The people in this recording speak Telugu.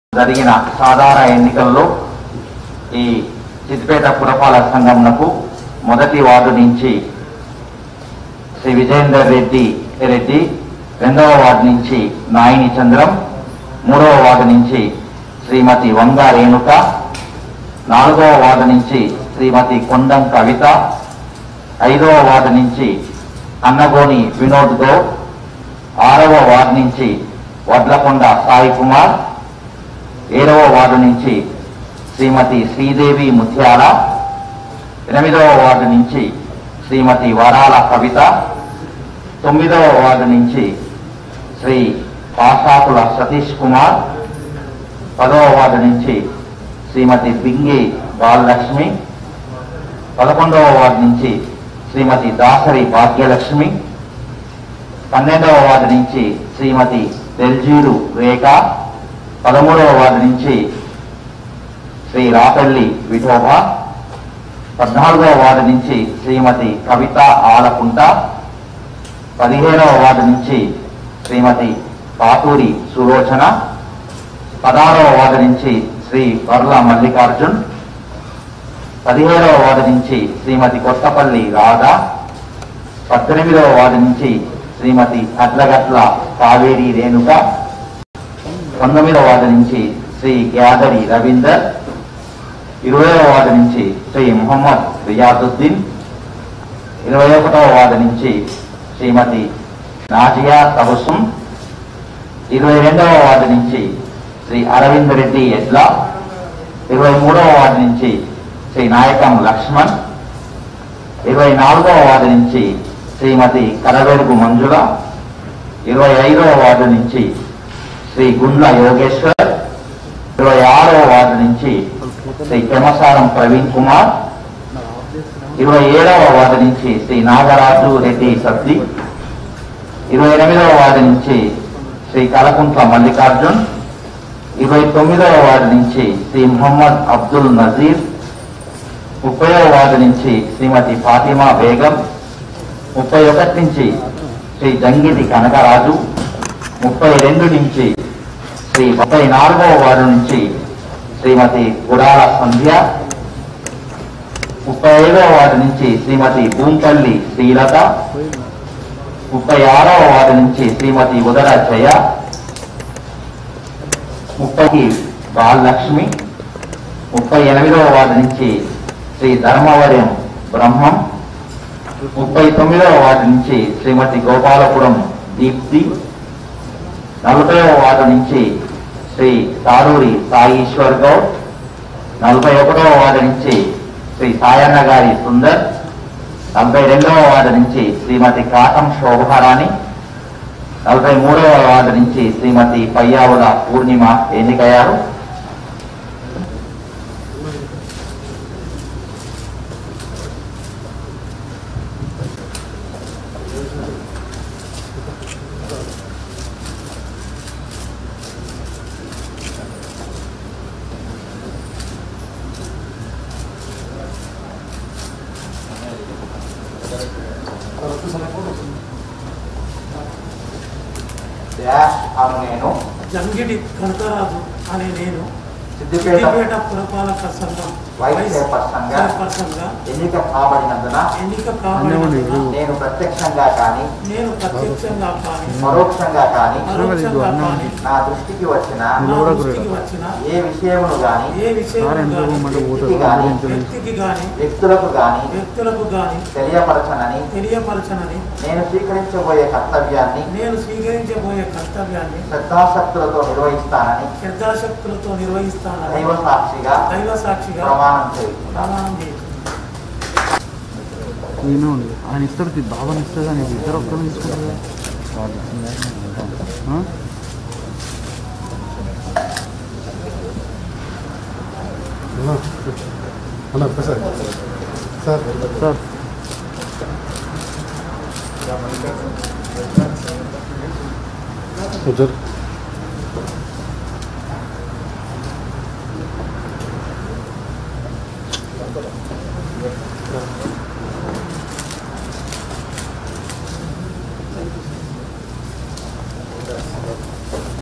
జరిగిన సాధారణ ఎన్నికల్లో ఈ సిద్దిపేట పురపాలక సంఘంనకు మొదటి వార్డు నుంచి శ్రీ విజయేందర్ రెడ్డి రెడ్డి రెండవ వార్డు నుంచి నాయిని చంద్రం మూడవ వార్డు నుంచి శ్రీమతి వంగ రేణుక నాలుగవ వార్డు నుంచి శ్రీమతి కొండం కవిత ఐదవ వార్డు నుంచి అన్నగోని వినోద్ గౌడ్ ఆరవ వార్డు నుంచి వడ్లకొండ సాయి కుమార్ ఏడవ వార్డు నుంచి శ్రీమతి శ్రీదేవి ముత్యాల ఎనిమిదవ వార్డు నుంచి శ్రీమతి వరాల కవిత తొమ్మిదవ వార్డు నుంచి శ్రీ పాషాకుల సతీష్ కుమార్ పదవ వార్డు నుంచి శ్రీమతి బింగి బాలలక్ష్మి పదకొండవ వార్డు నుంచి శ్రీమతి దాసరి భాగ్యలక్ష్మి పన్నెండవ వార్డు నుంచి శ్రీమతి దెల్జీరు రేఖ పదమూడవ వార్డు నుంచి శ్రీ రాపల్లి విఠోబా పద్నాలుగవ వార్డు నుంచి శ్రీమతి కవిత ఆలకుంట పదిహేనవ వార్డు నుంచి శ్రీమతి పాతూరి సులోచన పదహారవ వార్డు నుంచి శ్రీ వర్ల మల్లికార్జున్ పదిహేడవ వార్డు నుంచి శ్రీమతి కొత్తపల్లి రాధా పద్దెనిమిదవ వార్డు నుంచి శ్రీమతి అడ్లగట్ల కావేరి రేణుక పంతొమ్మిదవ వార్డు నుంచి శ్రీ గ్యాదరి రవీందర్ ఇరవైవ వార్డు నుంచి శ్రీ ముహమ్మద్ రియాదుద్దీన్ ఇరవై ఒకటవ వార్డు నుంచి శ్రీమతి నాజియా తబసుం ఇరవై రెండవ వార్డు నుంచి శ్రీ అరవింద్ రెడ్డి ఎడ్ల ఇరవై మూడవ వార్డు నుంచి శ్రీ నాయకం లక్ష్మణ్ ఇరవై నాలుగవ వార్డు నుంచి శ్రీమతి కరవెరుగు మంజుల ఇరవై ఐదవ వార్డు నుంచి శ్రీ గుండ్ల యోగేశ్వర్ ఇరవై ఆరవ వార్డు నుంచి శ్రీ కెమసారం ప్రవీణ్ కుమార్ ఇరవై ఏడవ వార్డు నుంచి శ్రీ నాగరాజు రెడ్డి సబ్ది ఇరవై ఎనిమిదవ వార్డు నుంచి శ్రీ కలకుంట్ల మల్లికార్జున్ ఇరవై తొమ్మిదవ వార్డు నుంచి శ్రీ ముహమ్మద్ అబ్దుల్ నజీర్ ముప్పైవ వార్డు నుంచి శ్రీమతి ఫాతిమా బేగం ముప్పై ఒకటి నుంచి శ్రీ జంగిటి కనకరాజు ముప్పై రెండు నుంచి శ్రీ ముప్పై నాలుగవ వార్డు నుంచి శ్రీమతి గుడాల సంధ్య ముప్పై ఐదవ వార్డు నుంచి శ్రీమతి భూంపల్లి శ్రీలత ముప్పై ఆరవ వార్డు నుంచి శ్రీమతి ఉదర జయ ముప్పై బాలలక్ష్మి ముప్పై ఎనిమిదవ వార్డు నుంచి శ్రీ ధర్మవర్యం బ్రహ్మం ముప్పై తొమ్మిదవ వార్డు నుంచి శ్రీమతి గోపాలపురం దీప్తి నలభైవ వార్డు నుంచి శ్రీ తారూరి సాయీశ్వర్ గౌడ్ నలభై ఒకటవ వార్డు నుంచి శ్రీ సాయన్న గారి సుందర్ నలభై రెండవ వార్డు నుంచి శ్రీమతి కాటం శోభారాణి నలభై మూడవ వార్డు నుంచి శ్రీమతి పయ్యావుల పూర్ణిమ ఎన్నికయ్యారు డాష్ అను నేను జంగిడి కనకరాజు అనే నేను సిద్దిపేట సిద్దిపేట పురపాలక సంఘం వైస్ చైర్పర్సన్గా చైర్పర్సన్గా ఎన్నిక కాబడినందున ఎన్నిక కాబడినందున నేను ప్రత్యక్షంగా కానీ నేను ప్రత్యక్షంగా కానీ పరోక్షంగా కానీ పరోక్షంగా కానీ నా దృష్టికి వచ్చిన నా దృష్టికి వచ్చిన ఏ విషయమును గాని ఏ విషయం కానీ వ్యక్తికి గాని వ్యక్తికి కానీ వ్యక్తులకు గాని వ్యక్తులకు కానీ తెలియపరచనని తెలియపరచనని నేను స్వీకరించబోయే కర్తవ్యాన్ని నేను స్వీకరించబోయే కర్తవ్యాన్ని శ్రద్ధాశక్తులతో నిర్వహిస్తానని శ్రద్ధాశక్తులతో నిర్వహిస్తానని దైవ సాక్షిగా దైవ సాక్షిగా ప్రమాణం చేస్తున్నాను ప్రమాణం చేస్తున్నాను ఈయన ఉంది ఆయన ఇస్తాడు తీ- భావన ఇస్తాడు కానీ ఇద్దరు ఒక్కరు తీసుకుంటారు కదా. ఆ? అన్న ఒక్కసారి సార్ సార్ కొంచెం